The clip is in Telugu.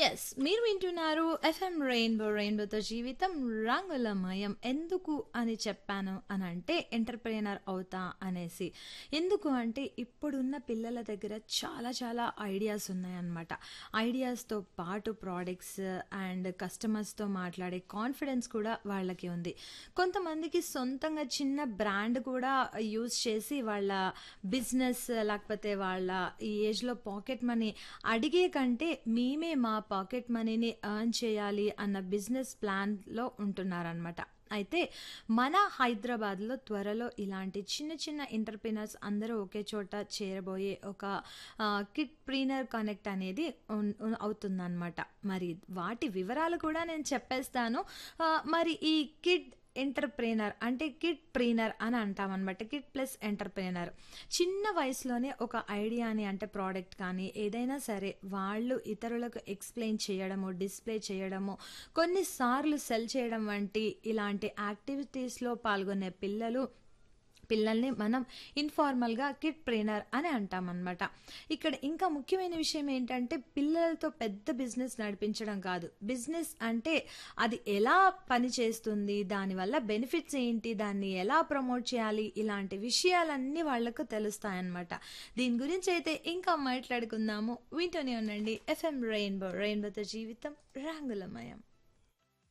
ఎస్ మీరు వింటున్నారు ఎఫ్ఎం రెయిన్బో రెయిన్బోతో జీవితం రంగులమయం ఎందుకు అని చెప్పాను అని అంటే ఎంటర్ప్రైనర్ అవుతా అనేసి ఎందుకు అంటే ఇప్పుడున్న పిల్లల దగ్గర చాలా చాలా ఐడియాస్ ఉన్నాయన్నమాట ఐడియాస్తో పాటు ప్రోడక్ట్స్ అండ్ కస్టమర్స్తో మాట్లాడే కాన్ఫిడెన్స్ కూడా వాళ్ళకి ఉంది కొంతమందికి సొంతంగా చిన్న బ్రాండ్ కూడా యూజ్ చేసి వాళ్ళ బిజినెస్ లేకపోతే వాళ్ళ ఈ ఏజ్లో పాకెట్ మనీ అడిగే కంటే మేమే మా పాకెట్ మనీని ఎర్న్ చేయాలి అన్న బిజినెస్ ప్లాన్లో ఉంటున్నారనమాట అయితే మన హైదరాబాద్లో త్వరలో ఇలాంటి చిన్న చిన్న ఎంటర్ప్రినర్స్ అందరూ ఒకే చోట చేరబోయే ఒక కిట్ ప్రీనర్ కనెక్ట్ అనేది ఉన్- ఉన్- అవుతుందన్నమాట మరి వాటి వివరాలు కూడా నేను చెప్పేస్తాను ఆ, మరి ఈ కిడ్ ఎంటర్ప్రీనర్ అంటే కిడ్ ప్రీనర్ అని అంటాం అనమాట కిడ్ ప్లస్ ఎంటర్ప్రీనర్ చిన్న వయసులోనే ఒక ఐడియాని అంటే ప్రోడక్ట్ కానీ ఏదైనా సరే వాళ్ళు ఇతరులకు ఎక్స్ప్లెయిన్ చేయడము డిస్ప్లే చేయడము కొన్నిసార్లు సెల్ చేయడం వంటి ఇలాంటి యాక్టివిటీస్లో పాల్గొనే పిల్లలు పిల్లల్ని మనం ఇన్ఫార్మల్గా కిడ్ ట్రైనర్ అని అంటామన్నమాట ఇక్కడ ఇంకా ముఖ్యమైన విషయం ఏంటంటే పిల్లలతో పెద్ద బిజినెస్ నడిపించడం కాదు బిజినెస్ అంటే అది ఎలా పని చేస్తుంది దానివల్ల బెనిఫిట్స్ ఏంటి దాన్ని ఎలా ప్రమోట్ చేయాలి ఇలాంటి విషయాలన్నీ వాళ్లకు తెలుస్తాయన్నమాట దీని గురించి అయితే ఇంకా మాట్లాడుకుందాము వింటూనే ఉండండి ఎఫ్ఎం రెయిన్బో రెయిన్బోతో జీవితం రంగులమయం